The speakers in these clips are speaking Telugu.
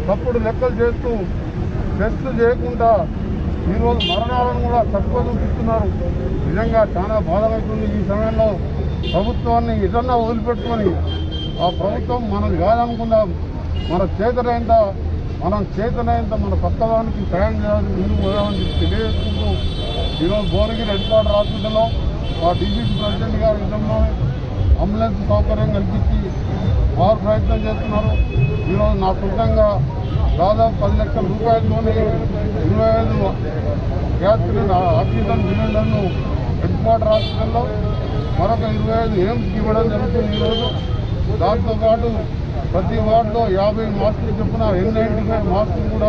తప్పుడు లెక్కలు చేస్తూ టెస్టులు చేయకుండా ఈరోజు మరణాలను కూడా తక్కువ చూపిస్తున్నారు నిజంగా చాలా బాధపడుతుంది ఈ సమయంలో ప్రభుత్వాన్ని ఏదన్నా వదిలిపెట్టుకొని ఆ ప్రభుత్వం మనది కాదనుకుందాం మన చేతనైంత మనం చేతనైంత మన పక్కవానికి సాయం చేయాలని ముందుకు పోదామని చెప్పి తెలియజేసుకుంటూ ఈరోజు భువనగిరి హెడ్ క్వార్టర్ హాస్పిటల్లో ఆ డీజీపీ ప్రెసిడెంట్ గారి విధంలో అంబులెన్స్ సౌకర్యం కల్పించి వారు ప్రయత్నం చేస్తున్నారు ఈరోజు నా సొంతంగా దాదాపు పది లక్షల రూపాయలతోనే ఇరవై ఐదు గ్యాస్ సిలిండర్ ఆక్సిజన్ సిలిండర్ను హెడ్ క్వార్టర్ హాస్పిటల్లో మరొక ఇరవై ఐదు ఎయిమ్స్కి ఇవ్వడం జరుగుతుంది ఈరోజు దాంతోపాటు ప్రతి వార్డులో యాభై మాస్కులు చొప్పున ఎన్ నైంటీ ఫైవ్ మాస్కులు కూడా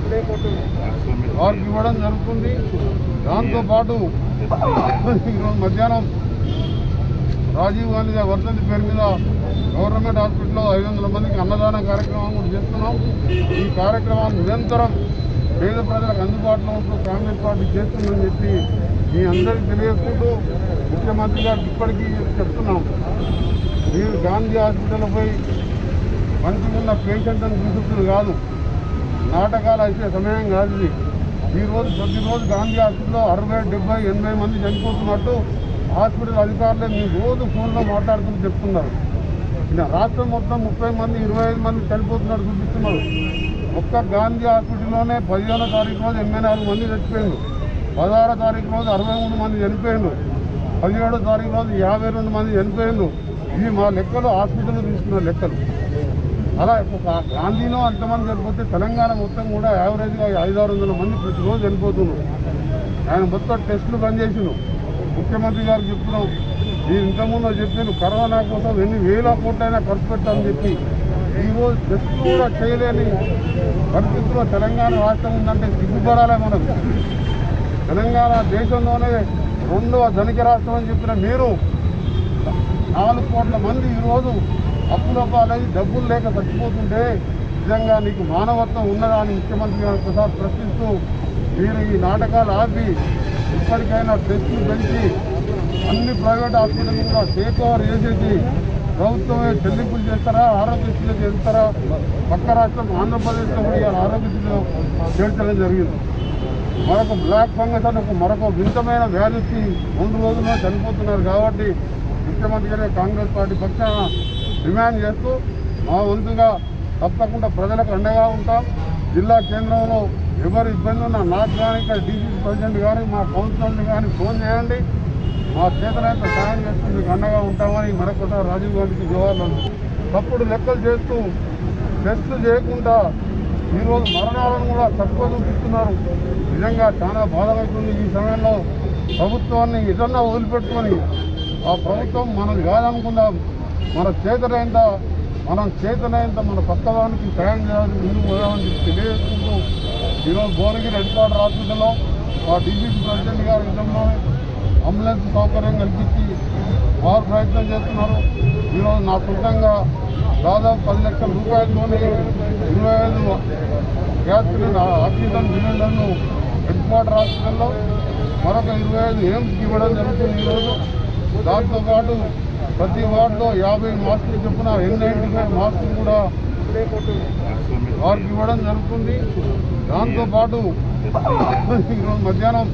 వారికి ఇవ్వడం జరుగుతుంది దాంతోపాటు ఈరోజు మధ్యాహ్నం రాజీవ్ గాంధీ గారి వర్ధంతి పేరు మీద గవర్నమెంట్ హాస్పిటల్లో ఐదు వందల మందికి అన్నదాన కార్యక్రమం కూడా చేస్తున్నాం ఈ కార్యక్రమాన్ని నిరంతరం పేద ప్రజలకు అందుబాటులో ఉంటూ కాంగ్రెస్ పార్టీ చేస్తుందని చెప్పి మీ అందరికీ తెలియజేసుకుంటూ ముఖ్యమంత్రి గారికి ఇప్పటికీ చెప్తున్నాం మీరు గాంధీ హాస్పిటల్ పోయి మంచిగా ఉన్న పేషెంట్ అని చూసుకుని కాదు నాటకాలు అయితే సమయం కాదు ఇది ఈరోజు ప్రతిరోజు గాంధీ హాస్పిటల్లో అరవై డెబ్బై ఎనభై మంది చనిపోతున్నట్టు హాస్పిటల్ అధికారులే మీ రోజు ఫోన్లో మాట్లాడుతూ చెప్తున్నారు ఇలా రాష్ట్రం మొత్తం ముప్పై మంది ఇరవై ఐదు మంది చనిపోతున్నట్టు చూపిస్తున్నారు ఒక్క గాంధీ హాస్పిటల్లోనే పదిహేనో తారీఖు రోజు ఎనభై నాలుగు మంది చచ్చిపోయిండు పదహారో తారీఖు రోజు అరవై మూడు మంది చనిపోయిండు పదిహేడో తారీఖు రోజు యాభై రెండు మంది చనిపోయిండు ఇవి మా లెక్కలు హాస్పిటల్ తీసుకున్న లెక్కలు అలా ఒక గాంధీలో అంతమంది చనిపోతే తెలంగాణ మొత్తం కూడా యావరేజ్గా ఐదు ఆరు వందల మంది ప్రతిరోజు చనిపోతున్నారు ఆయన మొత్తం టెస్టులు బంద్ చేసిండు ముఖ్యమంత్రి గారు చెప్తున్నాం నేను ఇంతకుముందు చెప్పాను కరోనా కోసం ఎన్ని వేల కోట్లైనా ఖర్చు పెట్టామని చెప్పి ఈరోజు టెస్టులు కూడా చేయలేని పరిస్థితుల్లో తెలంగాణ రాష్ట్రం ఉందంటే సిగ్గుపడాలే మనం తెలంగాణ దేశంలోనే రెండవ ధనిక రాష్ట్రం అని చెప్పిన మీరు నాలుగు కోట్ల మంది ఈరోజు అప్పుల పాలై డబ్బులు లేక చచ్చిపోతుంటే నిజంగా నీకు మానవత్వం ఉన్నదా అని ముఖ్యమంత్రి గారు ఒకసారి ప్రశ్నిస్తూ మీరు ఈ నాటకాలు ఆపి ఇప్పటికైనా టెస్టులు పెంచి అన్ని ప్రైవేట్ హాస్పిటల్ కూడా టేక్ ఓవర్ చేసేసి ప్రభుత్వమే చెల్లింపులు చేస్తారా ఆరోగ్యశ్రీలో చేస్తారా పక్క రాష్ట్రం ఆంధ్రప్రదేశ్లో కూడా ఇవాళ ఆరోగ్యశ్రీలో చేర్చడం జరిగింది మరొక బ్లాక్ ఫంగస్ అని ఒక మరొక వింతమైన వ్యాధికి రెండు రోజుల్లో చనిపోతున్నారు కాబట్టి ముఖ్యమంత్రి గారు కాంగ్రెస్ పార్టీ పక్షాన డిమాండ్ చేస్తూ మా వంతుగా తప్పకుండా ప్రజలకు అండగా ఉంటాం జిల్లా కేంద్రంలో ఎవరు ఇబ్బంది ఉన్నా నాకు కానీ ఇక్కడ డీసీసీ ప్రెసిడెంట్ కానీ మా కౌన్సిలర్ని కానీ ఫోన్ చేయండి మా చేతనైతే సాయం చేస్తూ మీకు అండగా ఉంటామని మరొకసారి రాజీవ్ గాంధీకి జవాహర్లాల్ తప్పుడు లెక్కలు చేస్తూ టెస్టులు చేయకుండా ఈరోజు మరణాలను కూడా తక్కువ చూపిస్తున్నారు నిజంగా చాలా బాధపడుతుంది ఈ సమయంలో ప్రభుత్వాన్ని ఏదన్నా వదిలిపెట్టుకొని ఆ ప్రభుత్వం మనది కాదనుకుందాం మన చేతనైంత మనం చేతనైంత మన పక్కవానికి సాయం చేయాలని ముందుకు పోదామని చెప్పి తెలియజేసుకుంటూ ఈరోజు భువనగిరి హెడ్ క్వార్టర్ హాస్పిటల్లో ఆ డీజీపీ ప్రెసిడెంట్ గారి విధంలో అంబులెన్స్ సౌకర్యం కల్పించి వారు ప్రయత్నం చేస్తున్నారు ఈరోజు నా సొంతంగా దాదాపు పది లక్షల రూపాయలతోనే ఇరవై ఐదు గ్యాస్ సిలిండర్ ఆక్సిజన్ సిలిండర్ను హెడ్ క్వార్టర్ హాస్పిటల్లో మరొక ఇరవై ఐదు ఎయిమ్స్కి ఇవ్వడం జరుగుతుంది ఈరోజు దాంతోపాటు ప్రతి వార్డులో యాభై మాస్కులు చొప్పున ఎన్ నైంటీ ఫైవ్ మాస్కులు కూడా వారికి ఇవ్వడం జరుగుతుంది దాంతోపాటు ఈరోజు మధ్యాహ్నం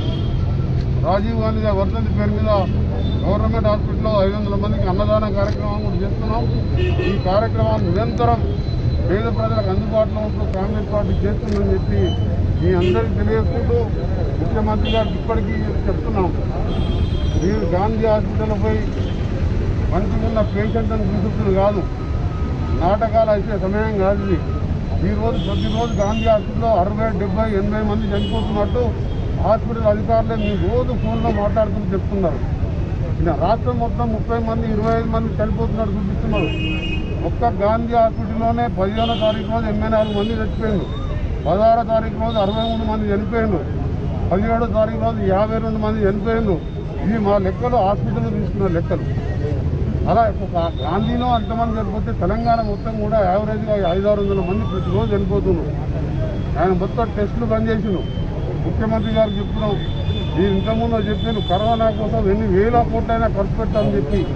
రాజీవ్ గాంధీ గారి వర్ధంతి పేరు మీద గవర్నమెంట్ హాస్పిటల్లో ఐదు వందల మందికి అన్నదాన కార్యక్రమం కూడా చేస్తున్నాం ఈ కార్యక్రమాన్ని నిరంతరం పేద ప్రజలకు అందుబాటులో ఉంటూ కాంగ్రెస్ పార్టీ చేస్తుందని చెప్పి మీ అందరికీ తెలియజేసుకుంటూ ముఖ్యమంత్రి గారికి ఇప్పటికీ చెప్తున్నాం మీరు గాంధీ హాస్పిటల్ పోయి మంచిగా ఉన్న పేషెంట్ అని చూసుకుని కాదు నాటకాలు అయితే సమయం కాదు ఇది ఈరోజు ప్రతిరోజు గాంధీ హాస్పిటల్లో అరవై డెబ్బై ఎనభై మంది చనిపోతున్నట్టు హాస్పిటల్ అధికారులే మీ రోజు ఫోన్లో మాట్లాడుతూ చెప్తున్నారు ఇలా రాష్ట్రం మొత్తం ముప్పై మంది ఇరవై ఐదు మంది చనిపోతున్నట్టు చూపిస్తున్నారు ఒక్క గాంధీ హాస్పిటల్లోనే పదిహేనో తారీఖు రోజు ఎనభై నాలుగు మంది చచ్చిపోయిండు పదహారో తారీఖు రోజు అరవై మూడు మంది చనిపోయిండు పదిహేడో తారీఖు రోజు యాభై రెండు మంది చనిపోయిండు ఇవి మా లెక్కలు హాస్పిటల్ తీసుకున్న లెక్కలు అలా ఒక గాంధీలో అంతమంది చనిపోతే తెలంగాణ మొత్తం కూడా యావరేజ్గా ఐదు ఆరు వందల మంది ప్రతిరోజు చనిపోతున్నారు ఆయన మొత్తం టెస్టులు బంద్ చేసిండు ముఖ్యమంత్రి గారు చెప్తున్నాం నేను ఇంతకుముందు చెప్పాను కరోనా కోసం ఎన్ని వేల కోట్లైనా ఖర్చు పెట్టామని చెప్పి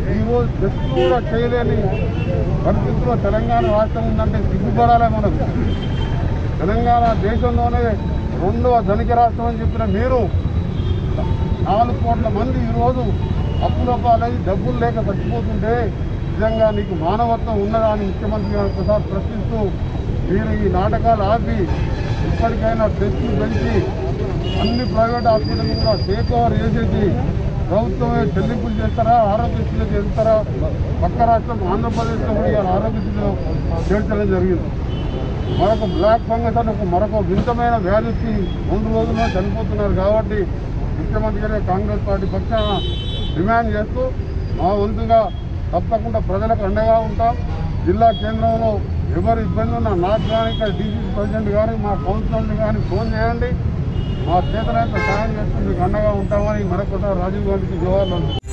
ఈరోజు టెస్ట్ కూడా చేయలేని పరిస్థితుల్లో తెలంగాణ రాష్ట్రం ఉందంటే సిగ్గుపడాలి మనం తెలంగాణ దేశంలోనే రెండవ ధనిక రాష్ట్రం అని చెప్పిన మీరు నాలుగు కోట్ల మంది ఈరోజు అప్పుల పాలై డబ్బులు లేక చచ్చిపోతుంటే నిజంగా నీకు మానవత్వం ఉన్నదా అని ముఖ్యమంత్రి గారు ఒకసారి ప్రశ్నిస్తూ మీరు ఈ నాటకాలు ఆపి ఇప్పటికైనా టెస్టులు పెంచి అన్ని ప్రైవేట్ హాస్పిటల్ కూడా టేక్ ఓవర్ చేసేసి ప్రభుత్వమే చెల్లింపులు చేస్తారా ఆరోగ్యశ్రీలో చేస్తారా పక్క రాష్ట్రం ఆంధ్రప్రదేశ్లో కూడా ఇవాళ ఆరోగ్యశ్రీలో చేర్చడం జరిగింది మరొక బ్లాక్ ఫంగస్ అని ఒక మరొక వింతమైన వ్యాధి వచ్చి రెండు రోజుల్లో చనిపోతున్నారు కాబట్టి ముఖ్యమంత్రి గారు కాంగ్రెస్ పార్టీ పక్షాన డిమాండ్ చేస్తూ మా వంతుగా తప్పకుండా ప్రజలకు అండగా ఉంటాం జిల్లా కేంద్రంలో ఎవరు ఇబ్బంది ఉన్నా నాకు కానీ ఇక్కడ డీసీసీ ప్రెసిడెంట్ కానీ మా కౌన్సిలర్ని కానీ ఫోన్ చేయండి మా చేతనైతే సహాయం చేస్తూ మీకు అండగా ఉంటామని మరొకసారి రాజీవ్ గాంధీకి జవాహర్లాల్